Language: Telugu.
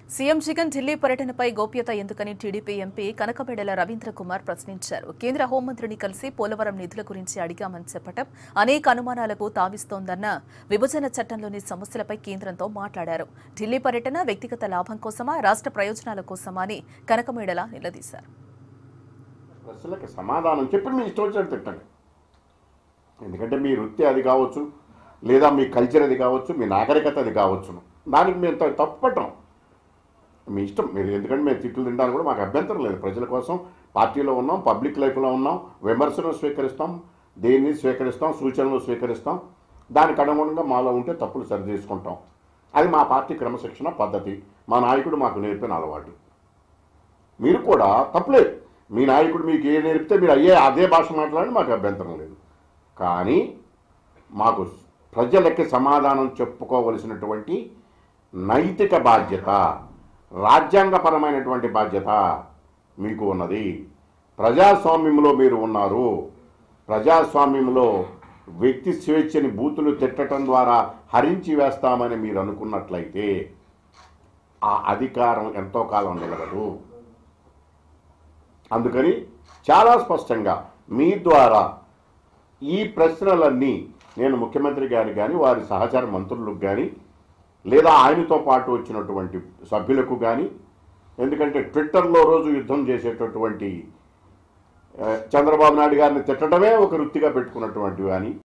సీఎం జగన్ ఢిల్లీ పర్యటనపై గోప్యత ఎందుకని టీడీపీ ఎంపీ కనకబెడల రవీంద్ర కుమార్ ప్రశ్నించారు కేంద్ర హోంమంత్రిని కలిసి పోలవరం నిధుల గురించి అడిగామని చెప్పటం అనేక అనుమానాలకు తావిస్తోందన్న విభజన చట్టంలోని సమస్యలపై కేంద్రంతో మాట్లాడారు ఢిల్లీ పర్యటన వ్యక్తిగత లాభం కోసమా రాష్ట్ర ప్రయోజనాల కోసమా అని కనకమేడల నిలదీశారు ప్రశ్నలకు సమాధానం చెప్పి మీ ఇష్టం వచ్చినట్టు తిట్టండి ఎందుకంటే మీ వృత్తి అది కావచ్చు లేదా మీ కల్చర్ అది కావచ్చు మీ నాగరికత అది కావచ్చును దానికి మేము త- తప్పటం మీ ఇష్టం మీరు ఎందుకంటే మేము తిట్లు తినడానికి కూడా మాకు అభ్యంతరం లేదు ప్రజల కోసం పార్టీలో ఉన్నాం పబ్లిక్ లైఫ్లో ఉన్నాం విమర్శను స్వీకరిస్తాం దేన్ని స్వీకరిస్తాం సూచనలు స్వీకరిస్తాం దానికి అనుగుణంగా మాలో ఉంటే తప్పులు సరి చేసుకుంటాం అది మా పార్టీ క్రమశిక్షణ పద్ధతి మా నాయకుడు మాకు నేర్పిన అలవాటు మీరు కూడా తప్పులేదు మీ నాయకుడు మీకు ఏ నేర్పితే మీరు అయ్యే అదే భాష మాట్లాడి మాకు అభ్యంతరం లేదు కానీ మాకు ప్రజలకి సమాధానం చెప్పుకోవలసినటువంటి నైతిక బాధ్యత రాజ్యాంగపరమైనటువంటి బాధ్యత మీకు ఉన్నది ప్రజాస్వామ్యంలో మీరు ఉన్నారు ప్రజాస్వామ్యంలో వ్యక్తి స్వేచ్ఛని బూతులు తిట్టడం ద్వారా హరించి వేస్తామని మీరు అనుకున్నట్లయితే ఆ అధికారం ఎంతో కాలం నిలబదు అందుకని చాలా స్పష్టంగా మీ ద్వారా ఈ ప్రశ్నలన్నీ నేను ముఖ్యమంత్రి గారికి కానీ వారి సహచార మంత్రులకు కానీ లేదా ఆయనతో పాటు వచ్చినటువంటి సభ్యులకు కానీ ఎందుకంటే ట్విట్టర్లో రోజు యుద్ధం చేసేటటువంటి ఆ, చంద్రబాబు నాయుడు గారిని తిట్టడమే ఒక వృత్తిగా పెట్టుకున్నటువంటి కానీ